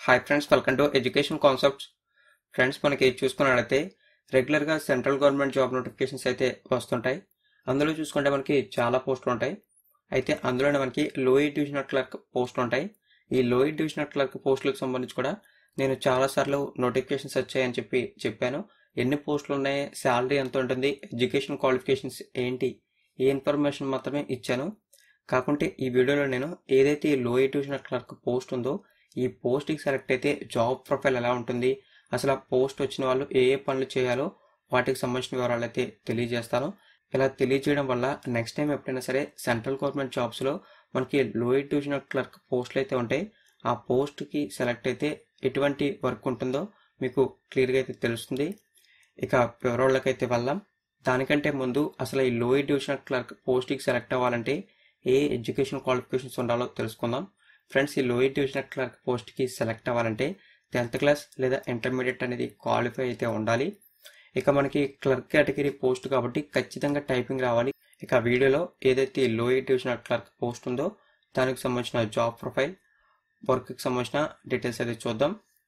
hi friends welcome to education concepts friends మనకి చూసుకున్నట్లయితే రెగ్యులర్గా సెంట్రల్ గవర్నమెంట్ జాబ్ నోటిఫికేషన్స్ అయితే వస్తుంటాయి అందులో చూసుకుంటే మనకి చాలా పోస్టులు ఉంటాయి అయితే అందులోనే మనకి లోయర్ డివిజనల్ క్లర్క్ పోస్టులు ఉంటాయి ఈ లోయర్ డివిజనల్ క్లర్క్ పోస్టులకు సంబంధించి కూడా నేను చాలాసార్లు నోటిఫికేషన్స్ వచ్చాయని చెప్పి చెప్పాను ఎన్ని పోస్టులు ఉన్నాయి శాలరీ ఎంత ఉంటుంది ఎడ్యుకేషన్ క్వాలిఫికేషన్స్ ఏంటి ఈ ఇన్ఫర్మేషన్ మాత్రమే ఇచ్చాను కాకుంటే ఈ వీడియోలో నేను ఏదైతే ఈ లోయర్ డివిజనల్ క్లర్క్ పోస్ట్ ఉందో ఈ పోస్ట్కి సెలెక్ట్ అయితే జాబ్ ప్రొఫైల్ ఎలా ఉంటుంది అసలు ఆ పోస్ట్ వచ్చిన వాళ్ళు ఏ ఏ పనులు చేయాలో వాటికి సంబంధించిన వివరాలు అయితే తెలియజేస్తాను ఇలా తెలియజేయడం వల్ల నెక్స్ట్ టైం ఎప్పుడైనా సరే సెంట్రల్ గవర్నమెంట్ జాబ్స్లో మనకి లోయర్ డివిజనల్ క్లర్క్ పోస్టులు అయితే ఉంటాయి ఆ పోస్ట్కి సెలెక్ట్ అయితే ఎటువంటి వర్క్ ఉంటుందో మీకు క్లియర్గా అయితే తెలుస్తుంది ఇక వివరాలకైతే వెళ్దాం దానికంటే ముందు అసలు ఈ లోయర్ డివిజనల్ క్లర్క్ పోస్ట్కి సెలెక్ట్ అవ్వాలంటే ఏ ఎడ్యుకేషన్ క్వాలిఫికేషన్స్ ఉండాలో తెలుసుకుందాం ఫ్రెండ్స్ ఈ లోయర్ డివిజనల్ క్లర్క్ పోస్ట్కి సెలెక్ట్ అవ్వాలంటే టెన్త్ క్లాస్ లేదా ఇంటర్మీడియట్ అనేది క్వాలిఫై అయితే ఉండాలి ఇక మనకి క్లర్క్ కేటగిరీ పోస్ట్ కాబట్టి ఖచ్చితంగా టైపింగ్ రావాలి ఇక వీడియోలో ఏదైతే లోయర్ డివిజనల్ క్లర్క్ పోస్ట్ ఉందో దానికి సంబంధించిన జాబ్ ప్రొఫైల్ వర్క్కి సంబంధించిన డీటెయిల్స్ అయితే చూద్దాం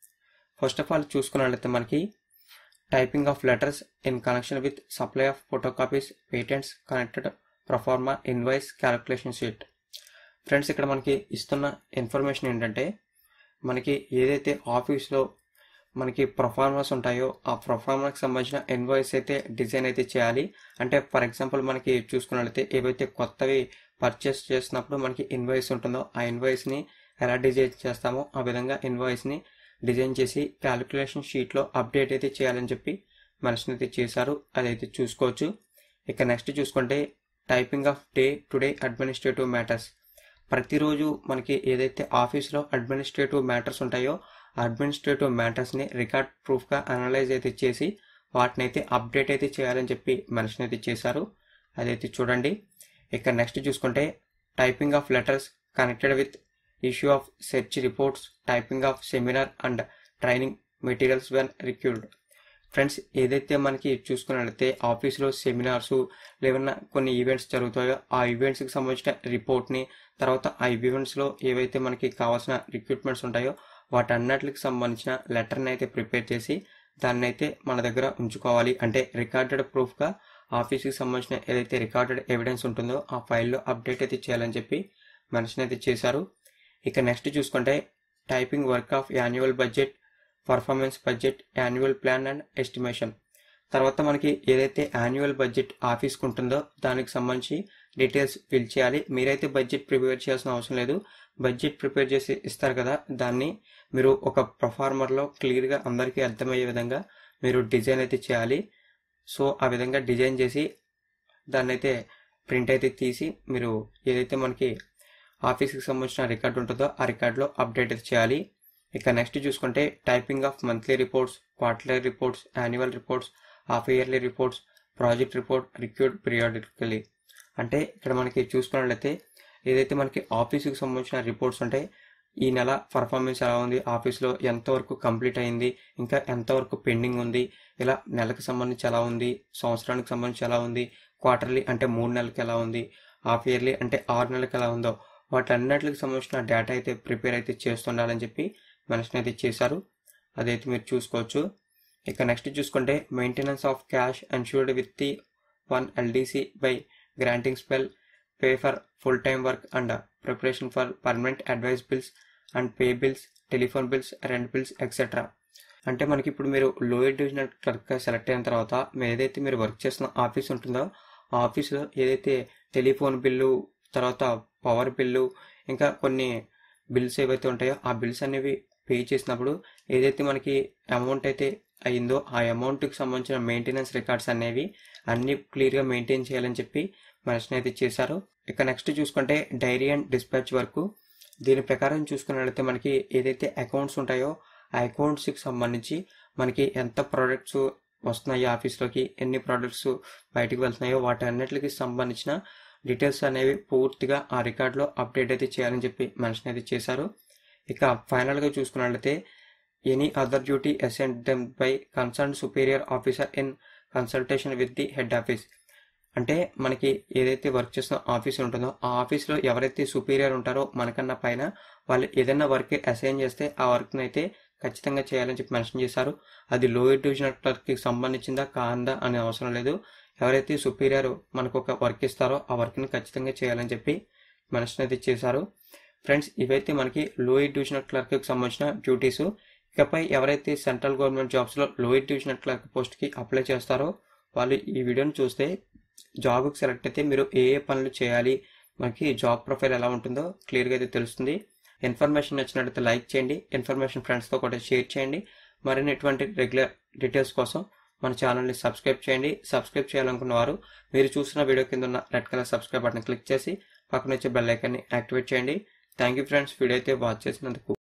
ఫస్ట్ ఆఫ్ ఆల్ చూసుకున్నట్లయితే మనకి typing of letters in connection with supply of photocopies patents connected proforma invoice calculation sheet friends ఇక్కడ మనకి ఇస్తున్న ఇన్ఫర్మేషన్ ఏంటంటే మనకి ఏదైతే ఆఫీస్లో మనకి ప్రొఫార్మర్స్ ఉంటాయో ఆ ప్రొఫార్మర్కి సంబంధించిన ఇన్వాయిస్ అయితే డిజైన్ అయితే చేయాలి అంటే ఫర్ ఎగ్జాంపుల్ మనకి చూసుకున్నట్లయితే ఏవైతే కొత్తవి పర్చేస్ చేసినప్పుడు మనకి ఇన్వాయిస్ ఉంటుందో ఆ ఇన్వాయిస్ని ఎలా డిజైన్ చేస్తామో ఆ విధంగా ఇన్వాయిస్ని డిజైన్ చేసి క్యాలిక్యులేషన్ షీట్లో అప్డేట్ అయితే చేయాలని చెప్పి మనిషిని అయితే చేశారు అదైతే చూసుకోవచ్చు ఇక నెక్స్ట్ చూసుకుంటే typing of day to day administrative matters ప్రతిరోజు మనకి ఏదైతే ఆఫీస్లో అడ్మినిస్ట్రేటివ్ మ్యాటర్స్ ఉంటాయో అడ్మినిస్ట్రేటివ్ మ్యాటర్స్ని రికార్డ్ ప్రూఫ్గా అనలైజ్ అయితే చేసి వాటిని అయితే అప్డేట్ అయితే చేయాలని చెప్పి మనిషిని అయితే చేశారు అదైతే చూడండి ఇక నెక్స్ట్ చూసుకుంటే typing of letters connected with issue of search reports typing of seminar and training materials when required friends ఏదైతే మనకి చూసుకున్నట్లయితే ఆఫీస్లో సెమినార్స్ లేవన్నా కొన్ని ఈవెంట్స్ జరుగుతాయో ఆ ఈవెంట్స్కి సంబంధించిన రిపోర్ట్ని తర్వాత ఆ ఈవెంట్స్లో ఏవైతే మనకి కావాల్సిన రిక్రూట్మెంట్స్ ఉంటాయో వాటన్నిటికి సంబంధించిన లెటర్ని అయితే ప్రిపేర్ చేసి దాన్ని అయితే మన దగ్గర ఉంచుకోవాలి అంటే రికార్డెడ్ ప్రూఫ్గా ఆఫీస్కి సంబంధించిన ఏదైతే రికార్డెడ్ ఎవిడెన్స్ ఉంటుందో ఆ ఫైల్లో అప్డేట్ అయితే చేయాలని చెప్పి మనిషిని అయితే చేశారు ఇక నెక్స్ట్ చూసుకుంటే typing work of annual budget performance budget annual plan and estimation తర్వాత మనకి ఏదైతే యాన్యువల్ బడ్జెట్ ఆఫీస్కి ఉంటుందో దానికి సంబంధించి డీటెయిల్స్ ఫిల్ చేయాలి మీరైతే బడ్జెట్ ప్రిపేర్ చేయాల్సిన అవసరం లేదు బడ్జెట్ ప్రిపేర్ చేసి ఇస్తారు కదా దాన్ని మీరు ఒక ప్రొఫార్మర్లో క్లియర్గా అందరికీ అర్థమయ్యే విధంగా మీరు డిజైన్ అయితే చేయాలి సో ఆ విధంగా డిజైన్ చేసి దాన్ని అయితే ప్రింట్ అయితే తీసి మీరు ఏదైతే మనకి ఆఫీస్కి సంబంధించిన రికార్డు ఉంటుందో ఆ రికార్డులో అప్డేట్ అయితే చేయాలి ఇక నెక్స్ట్ చూసుకుంటే typing of monthly reports quarterly reports annual reports half yearly reports project report required periodically అంటే ఇక్కడ మనకి చూసుకున్నట్లయితే ఏదైతే మనకి ఆఫీస్కి సంబంధించిన రిపోర్ట్స్ ఉంటాయి ఈ నెల పర్ఫార్మెన్స్ ఎలా ఉంది ఆఫీస్లో ఎంతవరకు కంప్లీట్ అయింది ఇంకా ఎంతవరకు పెండింగ్ ఉంది ఇలా నెలకు సంబంధించి ఎలా ఉంది సంవత్సరానికి సంబంధించి ఎలా ఉంది క్వార్టర్లీ అంటే మూడు నెలలకి ఎలా ఉంది హాఫ్ ఇయర్లీ అంటే ఆరు నెలలకు ఎలా ఉందో వాటన్నిటికి సంబంధించిన డేటా అయితే ప్రిపేర్ అయితే చేస్తుండాలని చెప్పి మనిషిని అయితే చేశారు అదైతే మీరు చూసుకోవచ్చు ఇక నెక్స్ట్ చూసుకుంటే maintenance of cash ensured with the one LDC by granting spell pay for full time work and preparation for permanent advice bills and pay bills telephone bills rent bills etcetera అంటే మనకి ఇప్పుడు మీరు lower divisional clerk select అయిన తర్వాత మీరు ఏదైతే మీరు work చేస్తున్న ఆఫీస్ ఉంటుందో ఆ ఆఫీస్లో ఏదైతే టెలిఫోన్ బిల్లు తర్వాత పవర్ బిల్లు ఇంకా కొన్ని బిల్స్ ఏవైతే ఉంటాయో ఆ బిల్స్ అనేవి పే చేసినప్పుడు ఏదైతే మనకి అమౌంట్ అయితే అయిందో ఆ అమౌంట్కి సంబంధించిన మెయింటెనెన్స్ రికార్డ్స్ అనేవి అన్ని క్లియర్గా మెయింటైన్ చేయాలని చెప్పి మనిషిని అయితే చేశారు ఇక నెక్స్ట్ చూసుకుంటే డైరీ అండ్ డిస్పాచ్ వరకు దీని ప్రకారం చూసుకున్నట్లయితే మనకి ఏదైతే అకౌంట్స్ ఉంటాయో ఆ అకౌంట్స్కి సంబంధించి మనకి ఎంత ప్రోడక్ట్స్ వస్తున్నాయి ఆఫీస్లోకి ఎన్ని ప్రోడక్ట్స్ బయటకు వెళ్తున్నాయో వాటి అన్నిటికి సంబంధించిన డీటెయిల్స్ అనేవి పూర్తిగా ఆ రికార్డులో అప్డేట్ అయితే చేయాలని చెప్పి మనిషిని అయితే చేశారు ఇక ఫైనల్గా చూసుకున్నట్లయితే any other duty assigned them by concern superior officer in consultation with the head office అంటే మనకి ఏదైతే వర్క్ చేస్తున్న ఆఫీస్ ఉంటుందో ఆ ఆఫీస్లో ఎవరైతే సుపీరియర్ ఉంటారో మనకన్నా పైన వాళ్ళు ఏదైనా వర్క్ అసైన్ చేస్తే ఆ వర్క్ని అయితే ఖచ్చితంగా చేయాలని చెప్పి మెన్షన్ చేశారు అది లోయర్ డివిజనల్ క్లర్క్కి సంబంధించిందా కాందా అనే అవసరం లేదు ఎవరైతే సుపీరియర్ మనకు ఒక వర్క్ ఇస్తారో ఆ వర్క్ని ఖచ్చితంగా చేయాలని చెప్పి మెన్షన్ అయితే చేశారు ఫ్రెండ్స్ ఇవైతే మనకి లోయర్ డివిజనల్ క్లర్క్కి సంబంధించిన డ్యూటీస్ ఇకపై ఎవరైతే సెంట్రల్ గవర్నమెంట్ జాబ్స్లో లోయర్ డివిజనల్ క్లర్క్ పోస్ట్కి అప్లై చేస్తారో వాళ్ళు ఈ వీడియోని చూస్తే జాబ్కి సెలెక్ట్ అయితే మీరు ఏ ఏ పనులు చేయాలి మనకి జాబ్ ప్రొఫైల్ ఎలా ఉంటుందో క్లియర్గా అయితే తెలుస్తుంది ఇన్ఫర్మేషన్ నచ్చినట్లయితే లైక్ చేయండి ఇన్ఫర్మేషన్ ఫ్రెండ్స్తో కూడా షేర్ చేయండి మరిన్ని ఇటువంటి రెగ్యులర్ డీటెయిల్స్ కోసం మన ఛానల్ని సబ్స్క్రైబ్ చేయండి సబ్స్క్రైబ్ చేయాలనుకున్న వారు మీరు చూసిన వీడియో కింద ఉన్న red colour subscribe button click చేసి పక్కన వచ్చే బెల్ ఐకాన్ని యాక్టివేట్ చేయండి థ్యాంక్ యూ ఫ్రెండ్స్ వీడియో అయితే వాచ్ చేసినందుకు